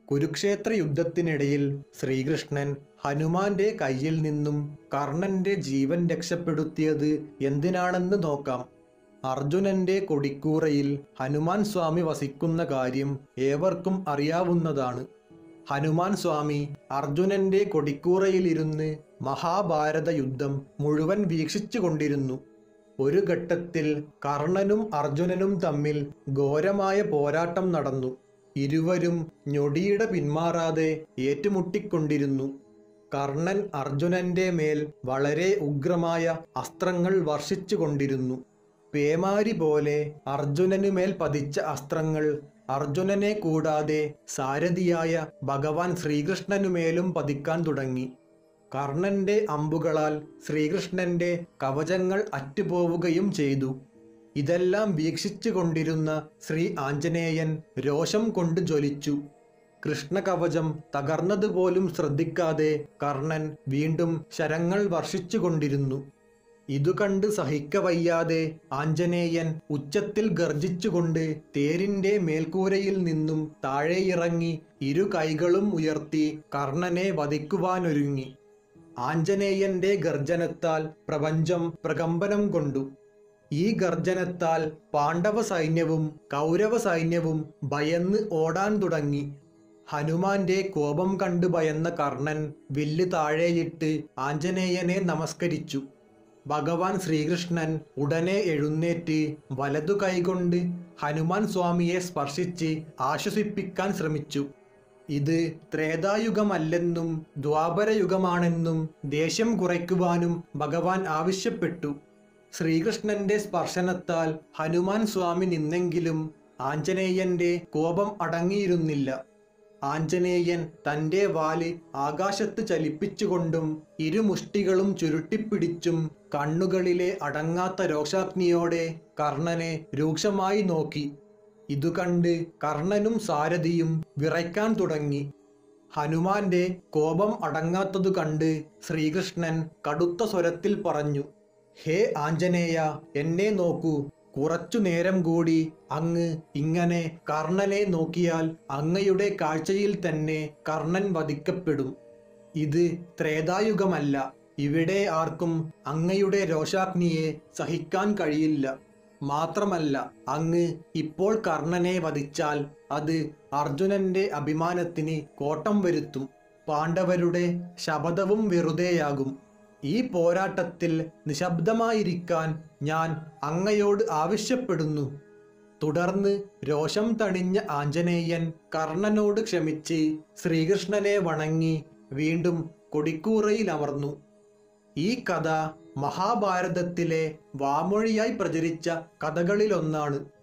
കുരുക്ഷേത്ര യുദ്ധത്തിനിടയിൽ ശ്രീകൃഷ്ണൻ ഹനുമാന്റെ കയ്യിൽ നിന്നും കർണന്റെ ജീവൻ രക്ഷപ്പെടുത്തിയത് എന്തിനാണെന്ന് നോക്കാം അർജുനന്റെ കൊടിക്കൂറയിൽ ഹനുമാൻ സ്വാമി വസിക്കുന്ന കാര്യം ഏവർക്കും അറിയാവുന്നതാണ് ഹനുമാൻ സ്വാമി അർജുനന്റെ കൊടിക്കൂറയിലിരുന്ന് മഹാഭാരത യുദ്ധം മുഴുവൻ വീക്ഷിച്ചു കൊണ്ടിരുന്നു ഒരു ഘട്ടത്തിൽ കർണനും അർജുനനും തമ്മിൽ ഘോരമായ പോരാട്ടം നടന്നു ഇരുവരും ഞൊടിയുടെ പിന്മാറാതെ ഏറ്റുമുട്ടിക്കൊണ്ടിരുന്നു കർണൻ അർജുനന്റെ മേൽ വളരെ ഉഗ്രമായ അസ്ത്രങ്ങൾ വർഷിച്ചു കൊണ്ടിരുന്നു പേമാരി പോലെ അർജുനനുമേൽ പതിച്ച അസ്ത്രങ്ങൾ അർജുനനെ കൂടാതെ സാരഥിയായ ഭഗവാൻ ശ്രീകൃഷ്ണനുമേലും പതിക്കാൻ തുടങ്ങി കർണന്റെ അമ്പുകളാൽ ശ്രീകൃഷ്ണന്റെ കവചങ്ങൾ അറ്റുപോവുകയും ചെയ്തു ഇതെല്ലാം വീക്ഷിച്ചു കൊണ്ടിരുന്ന ശ്രീ ആഞ്ജനേയൻ രോഷം കൊണ്ട് ജ്വലിച്ചു കൃഷ്ണകവചം തകർന്നതുപോലും ശ്രദ്ധിക്കാതെ കർണൻ വീണ്ടും ശരങ്ങൾ വർഷിച്ചു കൊണ്ടിരുന്നു ഇതു കണ്ട് സഹിക്കവയ്യാതെ ആഞ്ജനേയൻ ഉച്ചത്തിൽ ഗർജിച്ചുകൊണ്ട് തേരിന്റെ മേൽക്കൂരയിൽ നിന്നും താഴെയിറങ്ങി ഇരു കൈകളും ഉയർത്തി കർണനെ വധിക്കുവാനൊരുങ്ങി ആഞ്ജനേയന്റെ ഗർജനത്താൽ പ്രപഞ്ചം പ്രകമ്പനം കൊണ്ടു ഈ ഗർജനത്താൽ പാണ്ഡവ സൈന്യവും കൗരവ സൈന്യവും ഭയന്ന് ഓടാൻ തുടങ്ങി ഹനുമാന്റെ കോപം കണ്ടു ഭയന്ന കർണൻ വില്ല് താഴെയിട്ട് ആഞ്ജനേയനെ നമസ്കരിച്ചു ഭഗവാൻ ശ്രീകൃഷ്ണൻ ഉടനെ എഴുന്നേറ്റ് വലതു കൈകൊണ്ട് ഹനുമാൻ സ്വാമിയെ സ്പർശിച്ച് ആശ്വസിപ്പിക്കാൻ ശ്രമിച്ചു ഇത് ത്രേതായുഗമല്ലെന്നും ദ്വാപരയുഗമാണെന്നും ദേഷ്യം കുറയ്ക്കുവാനും ഭഗവാൻ ആവശ്യപ്പെട്ടു ശ്രീകൃഷ്ണന്റെ സ്പർശനത്താൽ ഹനുമാൻ സ്വാമി നിന്നെങ്കിലും ആഞ്ജനേയന്റെ കോപം അടങ്ങിയിരുന്നില്ല ആഞ്ജനേയൻ തന്റെ വാല് ആകാശത്ത് ചലിപ്പിച്ചുകൊണ്ടും ഇരുമുഷ്ടികളും ചുരുട്ടിപ്പിടിച്ചും കണ്ണുകളിലെ അടങ്ങാത്ത രോഷാഗ്നിയോടെ കർണനെ രൂക്ഷമായി നോക്കി ഇതു കണ്ട് കർണനും സാരഥിയും വിറയ്ക്കാൻ തുടങ്ങി ഹനുമാന്റെ കോപം അടങ്ങാത്തതു കണ്ട് ശ്രീകൃഷ്ണൻ കടുത്ത സ്വരത്തിൽ പറഞ്ഞു ഹേ ആഞ്ജനേയ എന്നെ നോക്കൂ കുറച്ചു നേരം കൂടി അങ്ങ് ഇങ്ങനെ കർണനെ നോക്കിയാൽ അങ്ങയുടെ കാഴ്ചയിൽ തന്നെ കർണൻ വധിക്കപ്പെടും ഇത് ത്രേതായുഗമല്ല ഇവിടെ ആർക്കും അങ്ങയുടെ രോഷാഗ്നിയെ സഹിക്കാൻ കഴിയില്ല മാത്രമല്ല അങ്ങ് ഇപ്പോൾ കർണനെ വധിച്ചാൽ അത് അർജുനന്റെ അഭിമാനത്തിന് കോട്ടം വരുത്തും പാണ്ഡവരുടെ ശപഥവും വെറുതെയാകും ഈ പോരാട്ടത്തിൽ നിശബ്ദമായിരിക്കാൻ ഞാൻ അങ്ങയോട് ആവശ്യപ്പെടുന്നു തുടർന്ന് രോഷം തണിഞ്ഞ ആഞ്ജനേയൻ കർണനോട് ക്ഷമിച്ച് ശ്രീകൃഷ്ണനെ വണങ്ങി വീണ്ടും കൊടിക്കൂറയിലമർന്നു ഈ കഥ മഹാഭാരതത്തിലെ വാമൊഴിയായി പ്രചരിച്ച കഥകളിലൊന്നാണ്